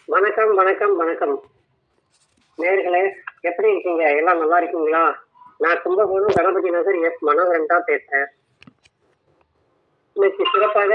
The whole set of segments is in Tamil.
வணக்கம் வணக்கம் வணக்கம் நேர்களே எப்படி இருக்கீங்க எல்லாம் நல்லா இருக்கீங்களா நான் கும்பகோணம் கணபதி நகர் எஸ் மனோகரன் தான் பேசுறேன் இன்னைக்கு சிறப்பாக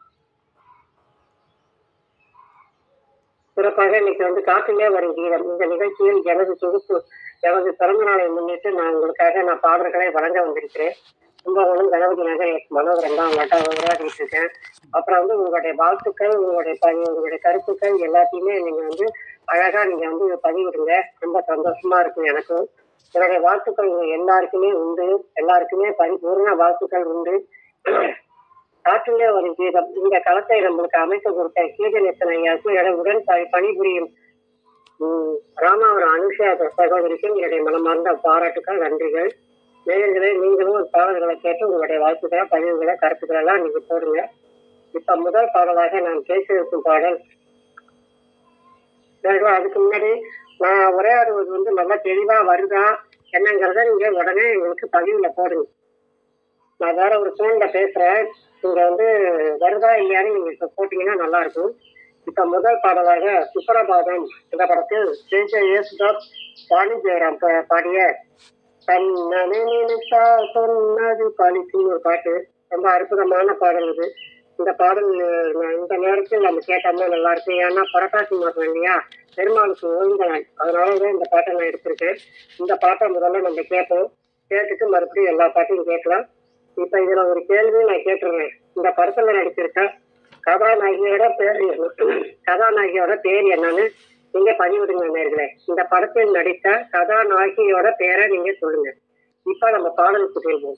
சிறப்பாக இன்னைக்கு வந்து காட்டிலே வரும் கீதம் இந்த நிகழ்ச்சியில் எனது தொகுப்பு எனது பிறந்த நாளை முன்னிட்டு நான் உங்களுக்காக நான் பாடல்களை வழங்க வந்திருக்கிறேன் கும்பகோணம் கணபதி நகர் எஸ் மனோகரன் தான் உங்கள்கிட்ட உரையாடிட்டு இருக்கேன் அப்புறம் வந்து உங்களுடைய வாழ்த்துக்கள் உங்களுடைய ப- உங்களுடைய கருத்துக்கள் எல்லாத்தையுமே நீங்க வந்து அழகா நீங்க வந்து பதிவிடுங்க ரொம்ப சந்தோஷமா இருக்கும் எனக்கும் என்னுடைய வாழ்த்துக்கள் உங்க எல்லாருக்குமே உண்டு எல்லாருக்குமே பரிபூர்ண வாழ்த்துக்கள் உண்டு காற்றிலே ஒரு கீதம் இந்த களத்தை நம்மளுக்கு அமைத்து கொடுத்த கீதநேசன் ஐயாவுக்கு என்னுடைய உடன் ப- பணிபுரியும் உம், ராமாவரம் அனுஷா சகோதரிக்கு என்னுடைய மனமார்ந்த பாராட்டுக்கள் நன்றிகள் நேயர்களே நீங்களும் ஒரு பாடல்களை கேட்டு உங்களுடைய வாழ்த்துக்களை பதிவுகளை கருத்துக்களை எல்லாம் நீங்க போடுங்க இப்ப முதல் பாடலாக நான் பேச இருக்கும் பாடல் நேயர்களே, அதுக்கு முன்னாடி நான் உரையாடுவது வந்து நல்லா தெளிவா வருதா என்னங்கிறத நீங்க உடனே எங்களுக்கு பதிவுல போடுங்க நான் வேற ஒரு போன்ல பேசுறேன் நீங்க வந்து வருதா இல்லையான்னு நீங்க இப்ப போட்டீங்கன்னா நல்லா இருக்கும் இப்ப முதல் பாடலாக சுப்பரபாதம் இந்த படத்தில் ஜெய்ஜ யேசுதாஸ் வாணி ஜெயராம் பா- பாடிய தன்னனை நினைத்தா சொன்னது பழிக்கும் ஒரு பாட்டு ரொம்ப அற்புதமான பாடல் இது இந்த பாடல் அஹ், இந்த நேரத்தில் நம்ம கேட்டோம்னா நல்லா இருக்கும் ஏன்னா புரட்டாசி மாதம் இல்லையா பெருமாளுக்கு ஓய்ந்த நாள் அதனாலதான் இந்த பாட்டை நான் எடுத்திருக்கேன் இந்த பாட்டை முதல்ல நம்ம கேட்போம் கேட்டுட்டு மறுபடியும் எல்லா பாட்டையும் கேட்கலாம் இப்ப இதுல ஒரு கேள்வி நான் கேட்டுருவேன் இந்த படத்துல நடிச்சிருக்க கதாநாயகியோட பேர் என்ன? கதாநாயகியோட பேர் என்னன்னு நீங்க பதிவிடுங்க நேர்களே இந்த படத்தில் நடித்த கதாநாயகியோட பேரை நீங்க சொல்லுங்க இப்ப நம்ம பாடலுக்கு செல்வோம்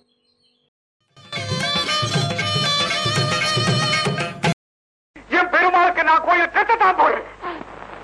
என் பெருமாளுக்கு நான் கோயில் கட்டத்தான் போறேன்